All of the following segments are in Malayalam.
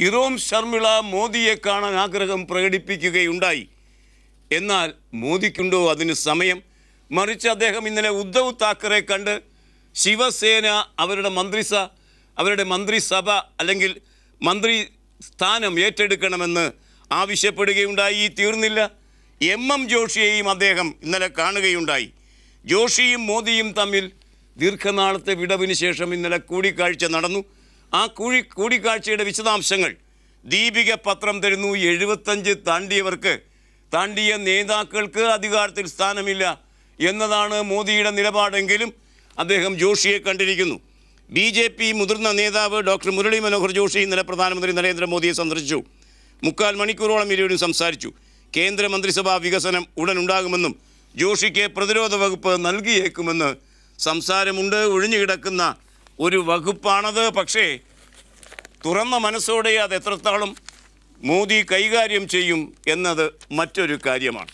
ഇറോം ശർമിള മോദിയെ കാണാൻ ആഗ്രഹം പ്രകടിപ്പിക്കുകയുണ്ടായി എന്നാൽ മോദിക്കുണ്ടോ അതിന് സമയം മറിച്ച് അദ്ദേഹം ഇന്നലെ ഉദ്ധവ് താക്കറെ കണ്ട് ശിവസേന അവരുടെ മന്ത്രിസ അവരുടെ മന്ത്രിസഭ അല്ലെങ്കിൽ മന്ത്രി സ്ഥാനം ഏറ്റെടുക്കണമെന്ന് ആവശ്യപ്പെടുകയുണ്ടായി തീർന്നില്ല എം എം ജോഷിയെയും അദ്ദേഹം ഇന്നലെ കാണുകയുണ്ടായി ജോഷിയും മോദിയും തമ്മിൽ ദീർഘനാളത്തെ വിടവിന് ശേഷം ഇന്നലെ കൂടിക്കാഴ്ച നടന്നു ആ കൂടി കൂടിക്കാഴ്ചയുടെ വിശദാംശങ്ങൾ ദീപിക പത്രം തരുന്നു എഴുപത്തഞ്ച് താണ്ടിയവർക്ക് താണ്ടിയ നേതാക്കൾക്ക് അധികാരത്തിൽ സ്ഥാനമില്ല എന്നതാണ് മോദിയുടെ നിലപാടെങ്കിലും അദ്ദേഹം ജോഷിയെ കണ്ടിരിക്കുന്നു ബി ജെ പി മുതിർന്ന നേതാവ് ഡോക്ടർ മുരളി മനോഹർ ജോഷി ഇന്നലെ പ്രധാനമന്ത്രി നരേന്ദ്രമോദിയെ സന്ദർശിച്ചു മുക്കാൽ മണിക്കൂറോളം ഇരുവരും സംസാരിച്ചു കേന്ദ്രമന്ത്രിസഭാ വികസനം ഉടൻ ഉണ്ടാകുമെന്നും ജോഷിക്ക് പ്രതിരോധ വകുപ്പ് നൽകിയേക്കുമെന്ന് സംസാരമുണ്ട് ഒഴിഞ്ഞുകിടക്കുന്ന ഒരു വകുപ്പാണത് പക്ഷേ തുറന്ന മനസ്സോടെ അത് എത്രത്തോളം മോദി കൈകാര്യം ചെയ്യും എന്നത് മറ്റൊരു കാര്യമാണ്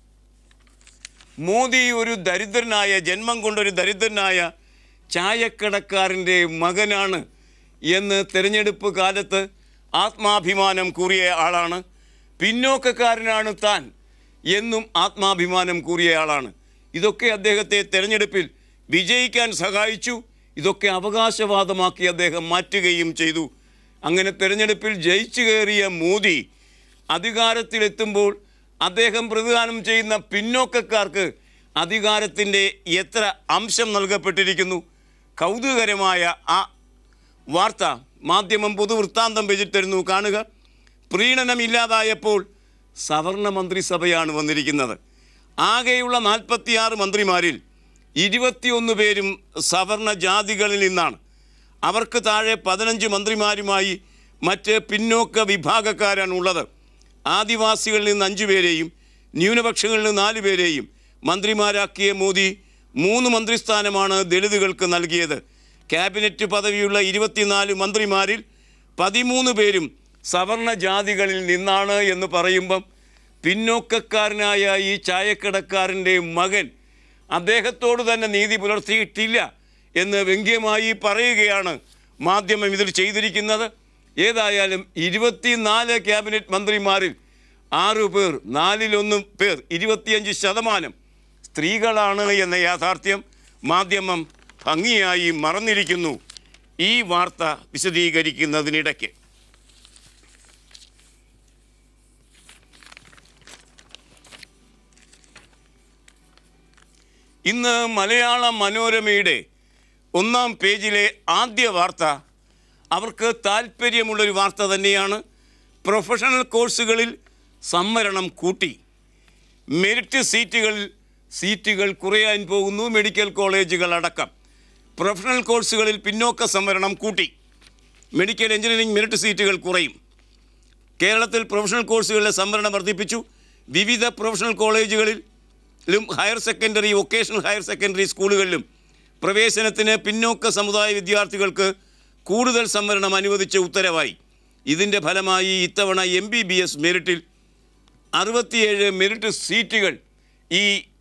മോദി ഒരു ദരിദ്രനായ ജന്മം കൊണ്ടൊരു ദരിദ്രനായ ചായക്കടക്കാരൻ്റെ മകനാണ് എന്ന് തിരഞ്ഞെടുപ്പ് കാലത്ത് ആത്മാഭിമാനം കൂറിയ ആളാണ് പിന്നോക്കക്കാരനാണ് താൻ എന്നും ആത്മാഭിമാനം കൂറിയ ആളാണ് ഇതൊക്കെ അദ്ദേഹത്തെ തിരഞ്ഞെടുപ്പിൽ വിജയിക്കാൻ സഹായിച്ചു ഇതൊക്കെ അവകാശവാദമാക്കി അദ്ദേഹം മാറ്റുകയും ചെയ്തു അങ്ങനെ തിരഞ്ഞെടുപ്പിൽ ജയിച്ചു കയറിയ മോദി അധികാരത്തിലെത്തുമ്പോൾ അദ്ദേഹം പ്രതിദാനം ചെയ്യുന്ന പിന്നോക്കക്കാർക്ക് അധികാരത്തിൻ്റെ എത്ര അംശം നൽകപ്പെട്ടിരിക്കുന്നു കൗതുകകരമായ ആ വാർത്ത മാധ്യമം പൊതുവൃത്താന്തം പേജിൽ തരുന്നു കാണുക പ്രീണനമില്ലാതായപ്പോൾ സവർണ മന്ത്രിസഭയാണ് വന്നിരിക്കുന്നത് ആകെയുള്ള നാൽപ്പത്തിയാറ് മന്ത്രിമാരിൽ ഇരുപത്തിയൊന്ന് പേരും സവർണ ജാതികളിൽ നിന്നാണ് അവർക്ക് താഴെ പതിനഞ്ച് മന്ത്രിമാരുമായി മറ്റ് പിന്നോക്ക വിഭാഗക്കാരാണ് ഉള്ളത് ആദിവാസികളിൽ നിന്ന് അഞ്ചു പേരെയും ന്യൂനപക്ഷങ്ങളിൽ നിന്ന് നാല് പേരെയും മന്ത്രിമാരാക്കിയ മോദി മൂന്ന് മന്ത്രിസ്ഥാനമാണ് ദളിതുകൾക്ക് നൽകിയത് ക്യാബിനറ്റ് പദവിയുള്ള ഇരുപത്തിനാല് മന്ത്രിമാരിൽ പതിമൂന്ന് പേരും സവർണ ജാതികളിൽ നിന്നാണ് എന്ന് പറയുമ്പം പിന്നോക്കക്കാരനായ ഈ ചായക്കടക്കാരൻ്റെ മകൻ അദ്ദേഹത്തോട് തന്നെ നീതി പുലർത്തിയിട്ടില്ല എന്ന് വ്യംഗ്യമായി പറയുകയാണ് മാധ്യമം ഇതിൽ ചെയ്തിരിക്കുന്നത് ഏതായാലും ഇരുപത്തിനാല് ക്യാബിനറ്റ് മന്ത്രിമാരിൽ ആറു പേർ നാലിലൊന്ന് പേർ ഇരുപത്തിയഞ്ച് ശതമാനം സ്ത്രീകളാണ് എന്ന യാഥാർത്ഥ്യം മാധ്യമം ഭംഗിയായി മറന്നിരിക്കുന്നു ഈ വാർത്ത വിശദീകരിക്കുന്നതിനിടയ്ക്ക് ഇന്ന് മലയാള മനോരമയുടെ ഒന്നാം പേജിലെ ആദ്യ വാർത്ത അവർക്ക് താല്പര്യമുള്ളൊരു വാർത്ത തന്നെയാണ് പ്രൊഫഷണൽ കോഴ്സുകളിൽ സംവരണം കൂട്ടി മെറിറ്റ് സീറ്റുകളിൽ സീറ്റുകൾ കുറയാൻ പോകുന്നു മെഡിക്കൽ കോളേജുകൾ അടക്കം പ്രൊഫഷണൽ കോഴ്സുകളിൽ പിന്നോക്ക സംവരണം കൂട്ടി മെഡിക്കൽ എഞ്ചിനീയറിംഗ് മെറിറ്റ് സീറ്റുകൾ കുറയും കേരളത്തിൽ പ്രൊഫഷണൽ കോഴ്സുകളിലെ സംവരണം വർദ്ധിപ്പിച്ചു വിവിധ പ്രൊഫഷണൽ കോളേജുകളിലും higher secondary vocational higher secondary സ്കൂളുകളിലും പ്രവേശനത്തിന് പിന്നോക്ക സമുദായ വിദ്യാർത്ഥികൾക്ക് കൂടുതൽ സംവരണം അനുവദിച്ച ഉത്തരവായി ഇതിൻ്റെ ഫലമായി ഇത്തവണ എം ബി ബി എസ് മെറിറ്റിൽ അറുപത്തിയേഴ് മെറിറ്റ് സീറ്റുകൾ ഈ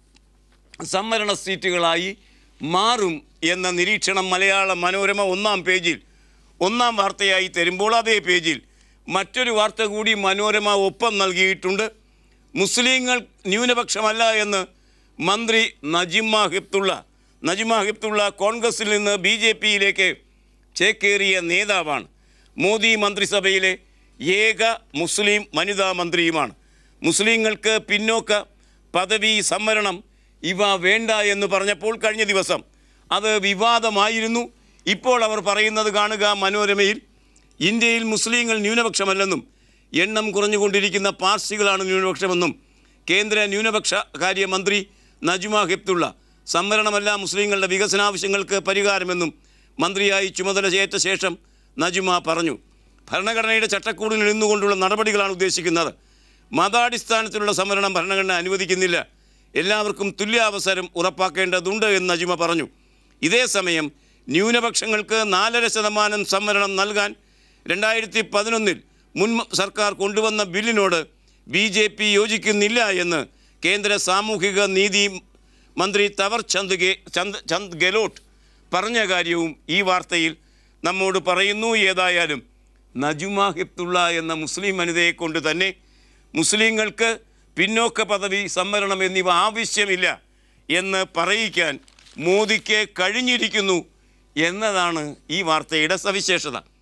സംവരണ സീറ്റുകളായി മാറും എന്ന നിരീക്ഷണം മലയാള മനോരമ ഒന്നാം പേജിൽ ഒന്നാം വാർത്തയായി തരുമ്പോൾ അതേ പേജിൽ മറ്റൊരു വാർത്ത കൂടി മനോരമ ഒപ്പം നൽകിയിട്ടുണ്ട് മുസ്ലിങ്ങൾ ന്യൂനപക്ഷമല്ല എന്ന് മന്ത്രി നജിമ ഹിപ്തുള്ള നജിമ ഹിപ്തുള്ള കോൺഗ്രസിൽ നിന്ന് ബി ജെ പിയിലേക്ക് ചേക്കേറിയ നേതാവാണ് മോദി മന്ത്രിസഭയിലെ ഏക മുസ്ലിം വനിതാ മന്ത്രിയുമാണ് മുസ്ലിങ്ങൾക്ക് പിന്നോക്ക പദവി സംവരണം ഇവ വേണ്ട എന്ന് പറഞ്ഞപ്പോൾ കഴിഞ്ഞ ദിവസം അത് വിവാദമായിരുന്നു ഇപ്പോൾ അവർ പറയുന്നത് കാണുക മനോരമയിൽ ഇന്ത്യയിൽ മുസ്ലിങ്ങൾ ന്യൂനപക്ഷമല്ലെന്നും എണ്ണം കുറഞ്ഞുകൊണ്ടിരിക്കുന്ന പാർസികളാണ് ന്യൂനപക്ഷമെന്നും കേന്ദ്ര ന്യൂനപക്ഷ കാര്യമന്ത്രി നജ്മ ഹിപ്തുള്ള സംവരണമല്ല മുസ്ലിങ്ങളുടെ വികസനാവശ്യങ്ങൾക്ക് പരിഹാരമെന്നും മന്ത്രിയായി ചുമതല ഏറ്റ ശേഷം നജ്മ പറഞ്ഞു ഭരണഘടനയുടെ ചട്ടക്കൂടിൽ നിന്നുകൊണ്ടുള്ള നടപടികളാണ് ഉദ്ദേശിക്കുന്നത് മതാടിസ്ഥാനത്തിലുള്ള സംവരണം ഭരണഘടന അനുവദിക്കുന്നില്ല എല്ലാവർക്കും തുല്യാവസരം ഉറപ്പാക്കേണ്ടതുണ്ട് എന്ന് നജിമ പറഞ്ഞു ഇതേസമയം ന്യൂനപക്ഷങ്ങൾക്ക് നാലര ശതമാനം സംവരണം നൽകാൻ രണ്ടായിരത്തി പതിനൊന്നിൽ മുൻ സർക്കാർ കൊണ്ടുവന്ന ബില്ലിനോട് ബി ജെ പി യോജിക്കുന്നില്ല എന്ന് കേന്ദ്ര സാമൂഹിക നീതി മന്ത്രി തവർ ചന്ദ് ഗെ ചന്ദ് ചന്ദ് ഗെലോട്ട് പറഞ്ഞ കാര്യവും ഈ വാർത്തയിൽ നമ്മോട് പറയുന്നു ഏതായാലും നജുമ ഹിപ്തുള്ള എന്ന മുസ്ലിം വനിതയെ കൊണ്ട് തന്നെ മുസ്ലിങ്ങൾക്ക് പിന്നോക്ക പദവി സംവരണം എന്നിവ ആവശ്യമില്ല എന്ന് പറയിക്കാൻ മോദിക്ക് കഴിഞ്ഞിരിക്കുന്നു എന്നതാണ് ഈ വാർത്തയുടെ സവിശേഷത